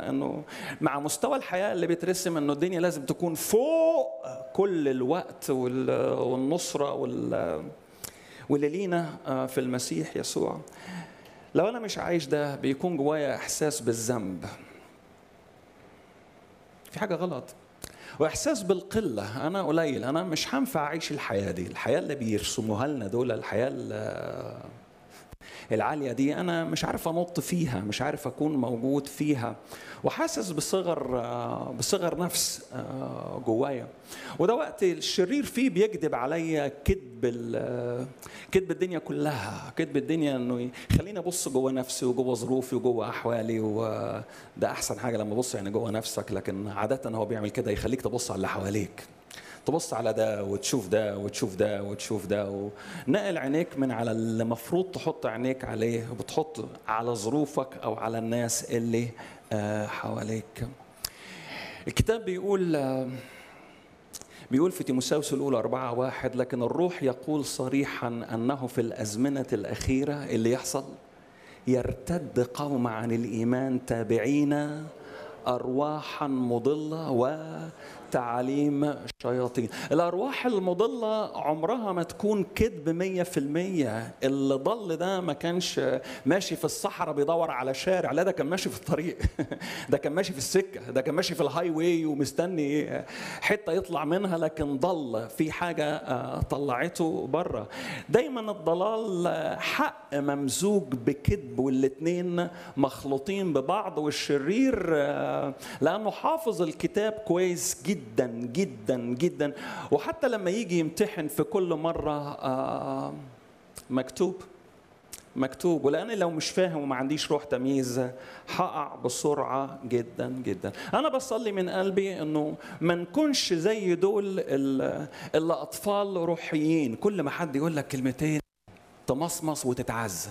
كده انه مع مستوى الحياه اللي بيترسم انه الدنيا لازم تكون فوق كل الوقت وال- والنصره وال واللي لينا آه، في المسيح يسوع لو انا مش عايش ده بيكون جوايا احساس بالذنب في حاجه غلط واحساس بالقله انا قليل انا مش هنفع اعيش الحياه دي الحياه اللي بيرسموها لنا دول الحياه ال- العاليه دي انا مش عارف انط فيها مش عارف اكون موجود فيها وحاسس بصغر آه، بصغر نفس آه، جوايا وده وقت الشرير فيه بيكذب عليا كذب ال- كذب الدنيا كلها كذب الدنيا انه يخليني ابص جوه نفسي وجوه ظروفي وجوه احوالي وده احسن حاجه لما تبص يعني جوه نفسك لكن عاده هو بيعمل كده يخليك تبص على اللي حواليك تبص على ده وتشوف ده وتشوف ده وتشوف ده ونقل عينيك من على اللي المفروض تحط عينيك عليه وبتحط على ظروفك او على الناس اللي آه، حواليك الكتاب بيقول آه، بيقول في تيموثاوس الأولى أربعة واحد لكن الروح يقول صريحا أنه في الأزمنة الأخيرة اللي يحصل يرتد قوم عن الإيمان تابعين أرواحا مضلة وتعاليم شياطين الأرواح المضلة عمرها ما تكون كذب مية في المية اللي ضل ده ما كانش ماشي في الصحراء بيدور على شارع لا ده كان ماشي في الطريق ده كان ماشي في السكة ده كان ماشي في الهاي واي ومستني حتة يطلع منها لكن ضل في حاجة آه، طلعته بره دايما الضلال آه، حق ممزوج بكذب والاتنين مخلوطين ببعض والشرير آه، لأنه حافظ الكتاب كويس جدا جدا جدا وحتى لما يجي يمتحن في كل مرة آه، مكتوب مكتوب ولان لو مش فاهم وما عنديش روح تمييز هقع بسرعه جدا جدا انا بصلي من قلبي انه ما نكونش زي دول ال- اللي اطفال روحيين كل ما حد يقول لك كلمتين تمصمص وتتعزى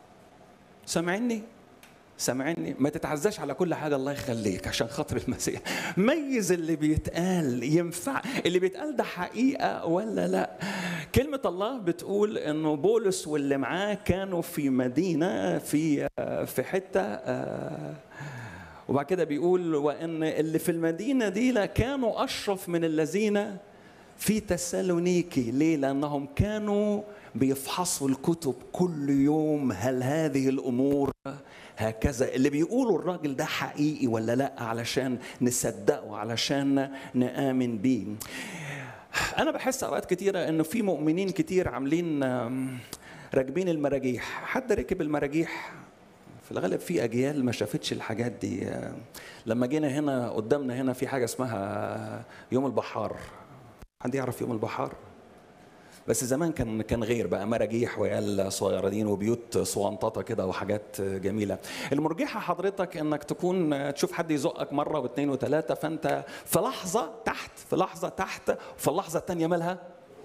سامعني سامعني ما تتعزاش على كل حاجه الله يخليك عشان خاطر المسيح ميز اللي بيتقال ينفع اللي بيتقال ده حقيقه ولا لا كلمه الله بتقول انه بولس واللي معاه كانوا في مدينه في في حته آه، وبعد كده بيقول وان اللي في المدينه دي لا كانوا اشرف من الذين في تسالونيكي ليه لانهم كانوا بيفحصوا الكتب كل يوم هل هذه الامور هكذا اللي بيقولوا الراجل ده حقيقي ولا لا علشان نصدقه علشان نآمن بيه انا بحس اوقات كتيره انه في مؤمنين كتير عاملين آم، راكبين المراجيح حد ركب المراجيح في الغالب في اجيال ما شافتش الحاجات دي آه، لما جينا هنا قدامنا هنا في حاجه اسمها يوم البحار حد يعرف يوم البحار بس زمان كان كان غير بقى مراجيح وعيال صغيرين وبيوت صوانططه كده وحاجات جميله المرجحه حضرتك انك تكون تشوف حد يزقك مره واثنين وثلاثه فانت في لحظه تحت في لحظه تحت وفي اللحظه الثانيه مالها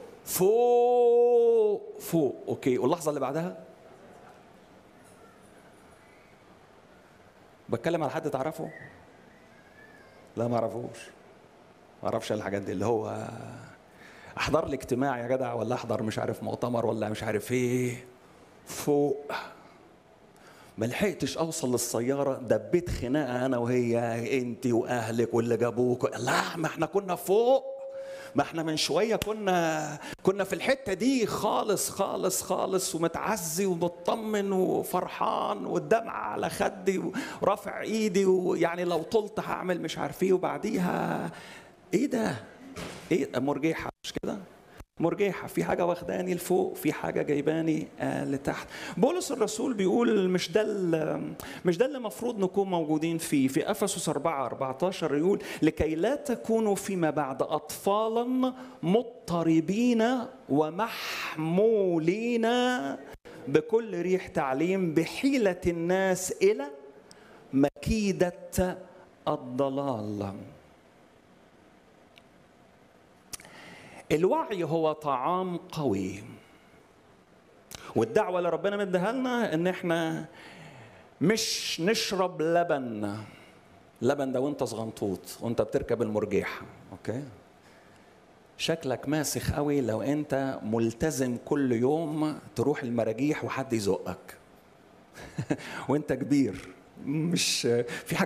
فوق فوق اوكي واللحظه اللي بعدها بتكلم على حد تعرفه لا ما اعرفوش ما اعرفش الحاجات دي اللي هو احضر لي اجتماع يا جدع ولا احضر مش عارف مؤتمر ولا مش عارف ايه فوق ما لحقتش اوصل للسياره دبيت خناقه انا وهي انت واهلك واللي جابوك لا ما احنا كنا فوق ما احنا من شويه كنا كنا في الحته دي خالص خالص خالص ومتعزي ومطمن وفرحان والدمعه على خدي ورافع ايدي ويعني لو طلت هعمل مش عارف ايه وبعديها ايه ده؟ ايه مرجحه مش كده؟ مرجحه في حاجه واخداني لفوق في حاجه جايباني آه لتحت بولس الرسول بيقول مش ده ال- مش ده اللي المفروض نكون موجودين فيه في افسس 4 14 يقول لكي لا تكونوا فيما بعد اطفالا مضطربين ومحمولين بكل ريح تعليم بحيله الناس الى مكيده الضلال الوعي هو طعام قوي والدعوة اللي ربنا مديها لنا ان احنا مش نشرب لبن لبن ده وانت صغنطوط وانت بتركب المرجيحة اوكي شكلك ماسخ قوي لو انت ملتزم كل يوم تروح المراجيح وحد يزقك وانت كبير مش في حاجه